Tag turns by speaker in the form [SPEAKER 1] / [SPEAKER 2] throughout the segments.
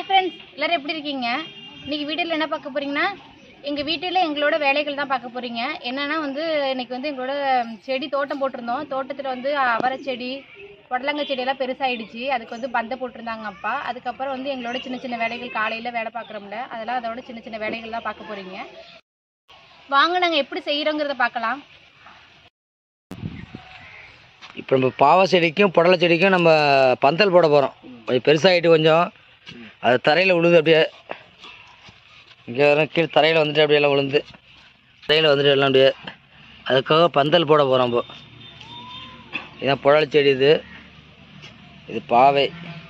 [SPEAKER 1] Hi friends எல்லாரும் எப்படி இருக்கீங்க இன்னைக்கு வீடியோவில் என்ன பார்க்க போறீங்கன்னா எங்கள் வீட்டில் எங்களோட வேலைகள் தான் பார்க்க போறீங்க என்னன்னா வந்து இன்னைக்கு வந்து எங்களோட செடி தோட்டம் போட்டிருந்தோம் தோட்டத்தில் வந்து அவரை செடி புடலங்க செடியெல்லாம் பெருசாயிடுச்சு அதுக்கு வந்து பந்தை போட்டிருந்தாங்க அப்பா அதுக்கப்புறம் வந்து எங்களோட சின்ன சின்ன வேலைகள் காலையில் வேலை பார்க்குறோம்ல அதெல்லாம் அதோட சின்ன சின்ன வேலைகள் தான் பார்க்க போறீங்க வாங்க நாங்கள் எப்படி செய்கிறோங்கிறத பார்க்கலாம்
[SPEAKER 2] இப்போ நம்ம பாவை செடிக்கும் புடலை செடிக்கும் நம்ம பந்தல் போட போகிறோம் கொஞ்சம் பெருசாகிட்டு கொஞ்சம் அது தரையில் விழுது அப்படியே இங்கே வரும் கீழே தரையில் வந்துட்டு அப்படியே எல்லாம் விழுந்து தரையில் வந்துட்டு எல்லாம் அப்படியே அதுக்காக பந்தல் போட போகிறோம் இப்போ இதான் புடலை செடி இது இது பாவை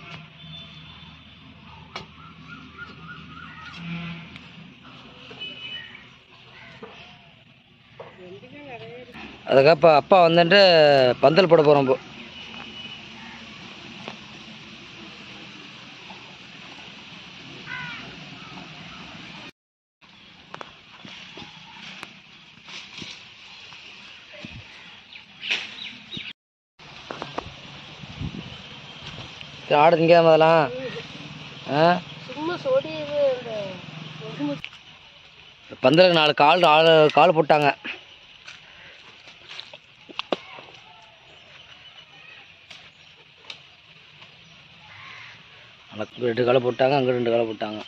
[SPEAKER 2] அதுக்காக இப்போ அப்பா வந்துட்டு பந்தல் போட போகிறோம் இப்போ சரி, ஆடு திங்காம அதெல்லாம் ஆ பந்தலுக்கு நாலு கால் ஆள் கால் போட்டாங்க அங்கே ரெண்டு காலை போட்டாங்க அங்கே ரெண்டு காலை போட்டாங்க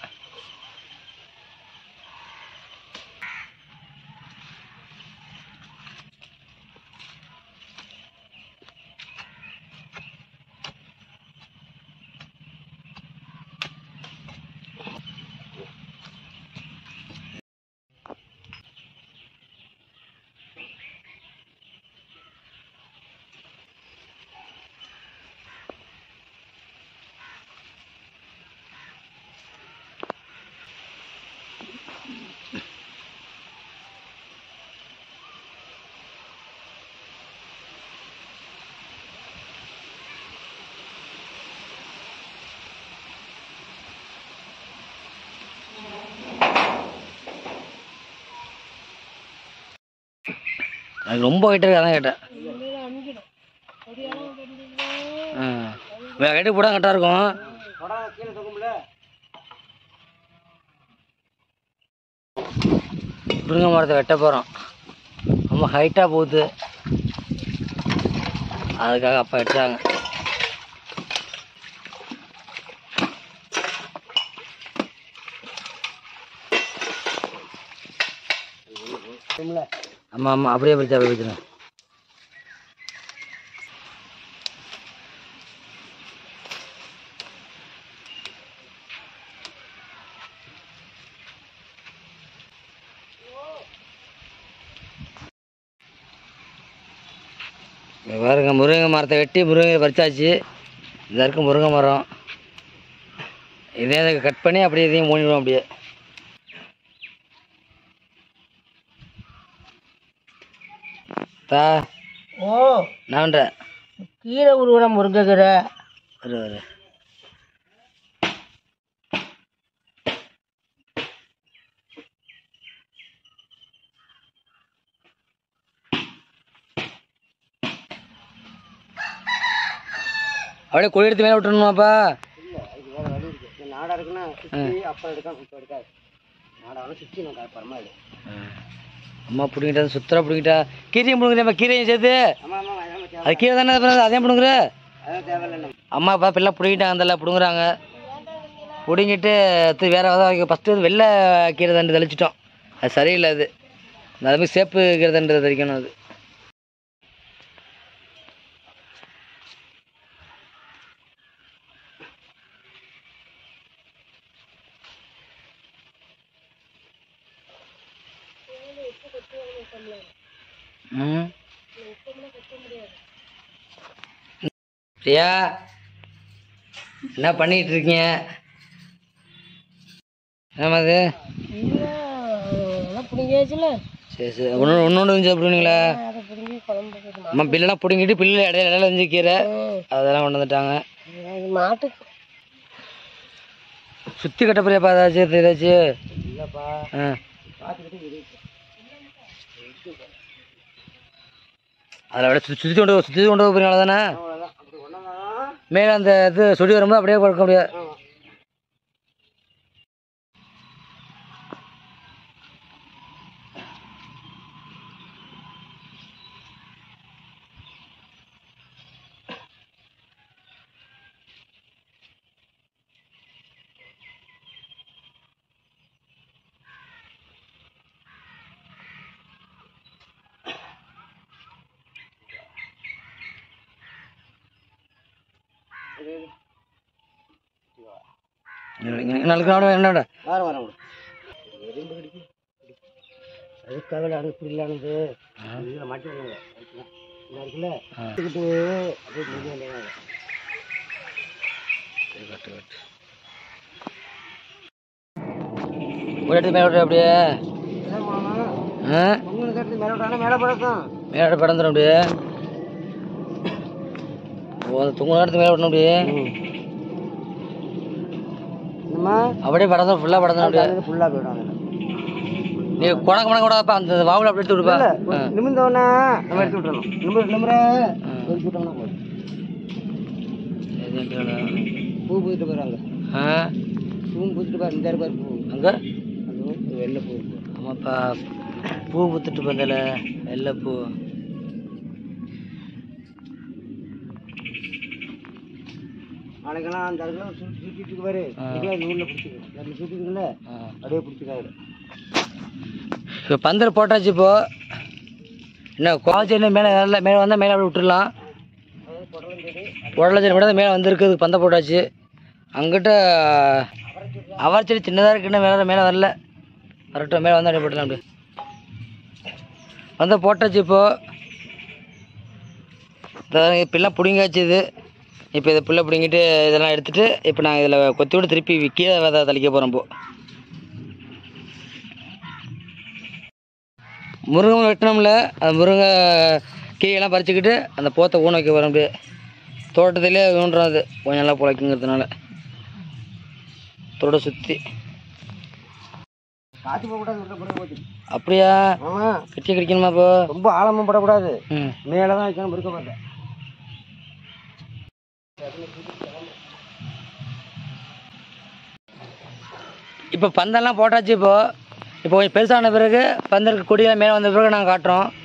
[SPEAKER 2] எனக்கு ரொம்ப ஹைட்டாக இருக்கு அதான் கேட்டேன் ஆ வேறு ஹைட்டு போட கரெக்டாக இருக்கும் முருங்கை மரத்தை வெட்ட போகிறோம் ரொம்ப ஹைட்டாக போகுது அதுக்காக அப்பா வெட்டுறாங்க ஆமாம் ஆமாம் அப்படியே பிடிச்சா அப்படியே பிடிச்சிருங்க இங்க பாருங்க முருங்கை மரத்தை வெட்டி முருங்கை பறிச்சாச்சு இதாக இருக்கு முருங்கை மரம் இதே இதை கட் பண்ணி அப்படியே இதையும் மூடிடுவோம் அப்படியே தா
[SPEAKER 3] ஓ
[SPEAKER 2] நான்
[SPEAKER 3] கீரை உருவன முருங்கைக்கீரை
[SPEAKER 2] வரு வரு அப்படியே கொடி எடுத்து மேலே விட்டுருணுமாப்பா
[SPEAKER 3] நாடா இருக்குன்னா சுற்றி அப்புறம் எடுக்க இப்போ எடுக்காது நாடாவில் சுற்றி நான் அப்புறமா எடு
[SPEAKER 2] அம்மா பிடிங்கிட்டா சுத்தரா பிடிங்கிட்டா கீரையும் பிடுங்குறேன் கீரையும் சேர்த்து
[SPEAKER 3] ஆமாம் ஆமாம் அதான்
[SPEAKER 2] அது கீரை தானே பிறகு அதையும் பிடுங்குற
[SPEAKER 3] அதான் தேவையில்லை
[SPEAKER 2] அம்மா அப்பா பிள்ளை பிடுங்கிட்டாங்க அந்தல பிடுங்குறாங்க பிடுங்கிட்டு அடுத்து வேற ஏதாவது ஃபஸ்ட்டு வெள்ளை கீரை தண்டு தெளிச்சிட்டோம் அது சரியில்லை அது அது மாதிரி சேப்பு கீரை தண்டு தெளிக்கணும் அது ம் பிரியா என்ன பண்ணிட்டு இருக்கீங்க என்னம்மா அது
[SPEAKER 3] அதெல்லாம் பிடிங்கியாச்சுல
[SPEAKER 2] சரி சரி ஒன்று ஒன்று வந்து சாப்பிடுவீங்களா
[SPEAKER 3] அதை பிடிங்கி குழம்பு போடுமா
[SPEAKER 2] அம்மா பில்லெல்லாம் பிடுங்கிட்டு பில்லு இடையில இடையில வந்து கீரை அதெல்லாம் கொண்டு வந்துட்டாங்க
[SPEAKER 3] அது மாட்டுக்கு
[SPEAKER 2] சுற்றி கட்ட பிரியாப்பா ஏதாச்சும் ஏதாச்சும்
[SPEAKER 3] இல்லைப்பா
[SPEAKER 2] ஆ
[SPEAKER 3] பார்த்துக்கிட்டு இருக்கு
[SPEAKER 2] அதில் விட சுற்றி சுற்றி கொண்டு சுற்றி கொண்டு போகிறீங்களா தானே
[SPEAKER 3] அவ்வளோதான் அப்படி ஒன்றா
[SPEAKER 2] மேலே அந்த இது சுடி வரும்போது அப்படியே கொடுக்க முடியாது நாளைக்கு நாடு என்னோட
[SPEAKER 3] வர வர விடு. எறும்பு கடிக்கு அதுக்காக அனுப்பி இல்லானது இதில் மாட்டி வந்தாங்க இந்த இருக்குல்ல எடுத்துக்கிட்டு அப்படியே முடிய வேண்டியது
[SPEAKER 2] ஒரு இடத்துக்கு மேலே விட்டு அப்படியே ஆ
[SPEAKER 3] உங்களுக்கு எடுத்து மேலே விட்டாலும் மேலே பழக்கம்
[SPEAKER 2] மேலே படந்துடும் அப்படியே ஓ அந்த துங்க நேரத்துக்கு மேலே விடணும் அப்படியே
[SPEAKER 3] என்னம்மா
[SPEAKER 2] அப்படியே படந்துடும் ஃபுல்லாக படந்துடும் அப்படியே
[SPEAKER 3] ஃபுல்லாக போயிடும் அதில்
[SPEAKER 2] நீ குணக்க குணக்க கூடாப்பா அந்த வாவில் அப்படி எடுத்து விடுப்பா ஆ.
[SPEAKER 3] நிமிந்தவொடனே நம்ம எடுத்து விட்டுறணும் நிமிர நிமிர எடுத்து விட்டோம்னா போதும்
[SPEAKER 2] இது எங்கடா?
[SPEAKER 3] பூ பூத்துட்டு போயிடுறாங்க
[SPEAKER 2] ஆ
[SPEAKER 3] பூ பூத்துட்டு பாரு இந்த இருப்பாரு பூ
[SPEAKER 2] அங்கே
[SPEAKER 3] அது வெள்ளை பூ இருக்கு.
[SPEAKER 2] ஆமாப்பா பூ புத்துட்டு வந்தல வெள்ளை பூ
[SPEAKER 3] நாளைக்கெல்லாம் அந்த இடத்துல சுற்றி சுற்றிட்டு இருக்கு பாரு
[SPEAKER 2] ஆ.
[SPEAKER 3] இதுல நூலில் பிடிச்சிக்க நம்ம சுற்றிட்டுங்களே
[SPEAKER 2] ஆ.
[SPEAKER 3] அப்படியே பிடிச்சிக்காது
[SPEAKER 2] இப்போ பந்தல் போட்டாச்சு இப்போ என்ன குவாச்சி என்ன மேலே வரல மேலே வந்தால் மேலே அப்படி விட்டுடலாம் புடலை செடி மட்டும் மேலே வந்திருக்கு பந்த போட்டாச்சு அங்கிட்ட அவரை செடி சின்னதாக இருக்கு இன்னும் மேலே மேலே வரல வரட்டும் மேலே வந்து அப்படியே போட்டுடலாம் அப்படி வந்து போட்டாச்சு இப்போ இப்பெல்லாம் பிடுங்காச்சு இது இப்போ இதை புல்லை பிடுங்கிட்டு இதெல்லாம் எடுத்துட்டு இப்போ நான் இதில் கொத்தி விட்டு திருப்பி கீழே விதை தெளிக்க போகிறோம் இப்போ முருங்கை வெட்டினோம்ல அந்த முருங்கை கீழெல்லாம் பறிச்சுக்கிட்டு அந்த போத்தை ஊன வைக்க போகிறோம் அப்படியே தோட்டத்திலே ஊன்றோம் அது கொஞ்சம் நல்லா பிழைக்குங்கிறதுனால தோட சுற்றி
[SPEAKER 3] காற்று போகக்கூடாது உள்ள போட போச்சு
[SPEAKER 2] அப்படியா
[SPEAKER 3] ஆமாம்
[SPEAKER 2] கட்டி கடிக்கணுமா இப்போ
[SPEAKER 3] ரொம்ப ஆழமும் படக்கூடாது
[SPEAKER 2] ம்
[SPEAKER 3] மேலே தான் வைக்கணும் இருக்க மாட்டேன்
[SPEAKER 2] இப்போ பந்தெல்லாம் போட்டாச்சு இப்போ இப்போ கொஞ்சம் பெருசான பிறகு பந்தலுக்கு கொடியெல்லாம் மேலே வந்த பிறகு நாங்கள் காட்டுறோம்